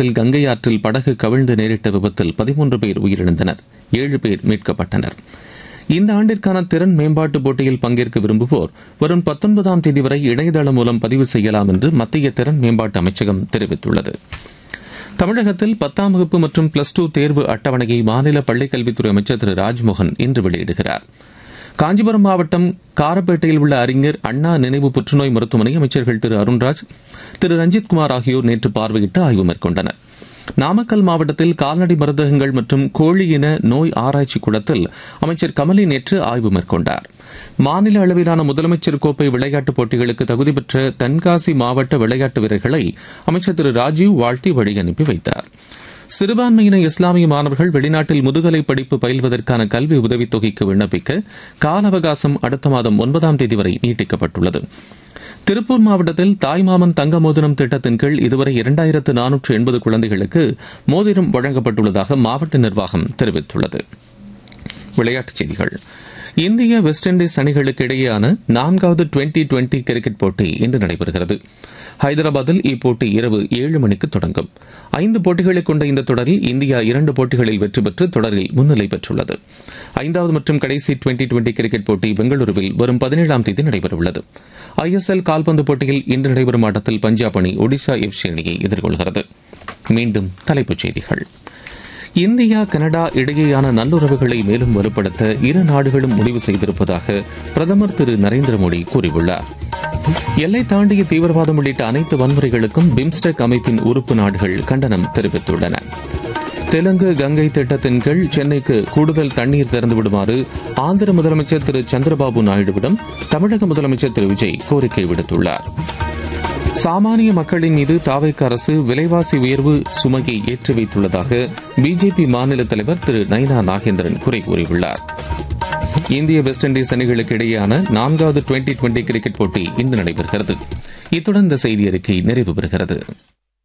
மாவட்டத்தில் கங்கை ஆற்றில் படகு கவிழ்ந்து நேரிட்ட விபத்தில் பதிமூன்று பேர் உயிரிழந்தனர் ஏழு பேர் மீட்கப்பட்டனர் இந்த ஆண்டிற்கான திறன் மேம்பாட்டு போட்டியில் பங்கேற்க விரும்புவோர் வரும் பத்தொன்பதாம் தேதி வரை இணையதளம் மூலம் பதிவு செய்யலாம் என்று மத்திய திறன் மேம்பாட்டு அமைச்சகம் தெரிவித்துள்ளது தமிழகத்தில் பத்தாம் வகுப்பு மற்றும் பிளஸ் டூ தேர்வு அட்டவணையை மாநில பள்ளிக்கல்வித்துறை அமைச்சர் திரு ராஜ்மோகன் இன்று வெளியிடுகிறார் காஞ்சிபுரம் மாவட்டம் காரப்பேட்டையில் உள்ள அறிஞர் அண்ணா நினைவு புற்றுநோய் மருத்துவமனை அமைச்சர்கள் திரு அருண்ராஜ் திரு ரஞ்சித்குமார் ஆகியோர் நேற்று பார்வையிட்டு ஆய்வு மேற்கொண்டனர் நாமக்கல் மாவட்டத்தில் கால்நடை மருந்தகங்கள் மற்றும் கோழி இன நோய் ஆராய்ச்சி கூடத்தில் அமைச்சர் கமலி நேற்று ஆய்வு மேற்கொண்டார் மாநில அளவிலான முதலமைச்சர் கோப்பை விளையாட்டுப் போட்டிகளுக்கு தகுதி பெற்ற தென்காசி மாவட்ட விளையாட்டு வீரர்களை அமைச்சர் திரு ராஜீவ் வாழ்த்தி வழி அனுப்பி வைத்தார் சிறுபான்மையின இஸ்லாமிய மாணவர்கள் வெளிநாட்டில் முதுகலை படிப்பு பயில்வதற்கான கல்வி உதவித் தொகைக்கு விண்ணப்பிக்க கால அவகாசம் அடுத்த மாதம் ஒன்பதாம் தேதி வரை நீட்டிக்கப்பட்டுள்ளது திருப்பூர் மாவட்டத்தில் தாய்மாமன் தங்க மோதிரம் திட்டத்தின் கீழ் இதுவரை இரண்டாயிரத்து நானூற்று எண்பது குழந்தைகளுக்கு மோதிரம் வழங்கப்பட்டுள்ளதாக மாவட்ட நிர்வாகம் தெரிவித்துள்ளது விளையாட்டுச் செய்திகள் இந்திய வெஸ்ட் இண்டீஸ் அணிகளுக்கு இடையேயான நான்காவது டுவெண்டி டுவெண்டி கிரிக்கெட் போட்டி இன்று நடைபெறுகிறது ஹைதராபாத்தில் இப்போட்டி இரவு ஏழு மணிக்கு தொடங்கும் ஐந்து போட்டிகளை கொண்ட இந்த தொடரில் இந்தியா இரண்டு போட்டிகளில் வெற்றி பெற்று தொடரில் முன்னிலை பெற்றுள்ளது ஐந்தாவது மற்றும் கடைசி டுவெண்டி டுவெண்டி கிரிக்கெட் போட்டி பெங்களூருவில் வரும் பதினேழாம் தேதி நடைபெறவுள்ளது ஐஎஸ்எல் கால்பந்து போட்டியில் இன்று நடைபெறும் ஆட்டத்தில் பஞ்சாப் அணி ஒடிசா எஃப்சி அணியை எதிர்கொள்கிறது மீண்டும் தலைப்புச் செய்திகள் இந்தியா கனடா இடையேயான நல்லுறவுகளை மேலும் வலுப்படுத்த இரு நாடுகளும் முடிவு செய்திருப்பதாக பிரதமர் திரு நரேந்திர மோடி கூறியுள்ளார் எல்லை தாண்டிய தீவிரவாதம் உள்ளிட்ட அனைத்து வன்முறைகளுக்கும் பிம்ஸ்டெக் அமைப்பின் உறுப்பு நாடுகள் கண்டனம் தெரிவித்துள்ளன தெலுங்கு கங்கை திட்டத்தின் கீழ் சென்னைக்கு கூடுதல் தண்ணீர் திறந்துவிடுமாறு ஆந்திர முதலமைச்சர் திரு சந்திரபாபு நாயுடுவிடம் தமிழக முதலமைச்சர் திரு விஜய் கோரிக்கை விடுத்துள்ளார் சாமானிய மக்களின் மீது தாவைக்க அரசு விலைவாசி உயர்வு சுமையை ஏற்றி வைத்துள்ளதாக பிஜேபி மாநில தலைவர் திரு நைனா நாகேந்திரன் குறை கூறியுள்ளார் இந்திய வெஸ்ட் இண்டீஸ் அணிகளுக்கு இடையேயான நான்காவது டுவெண்டி டுவெண்டி கிரிக்கெட் போட்டி இன்று நடைபெறுகிறது இத்துடன் இந்த செய்தி அறிக்கை நிறைவு பெறுகிறது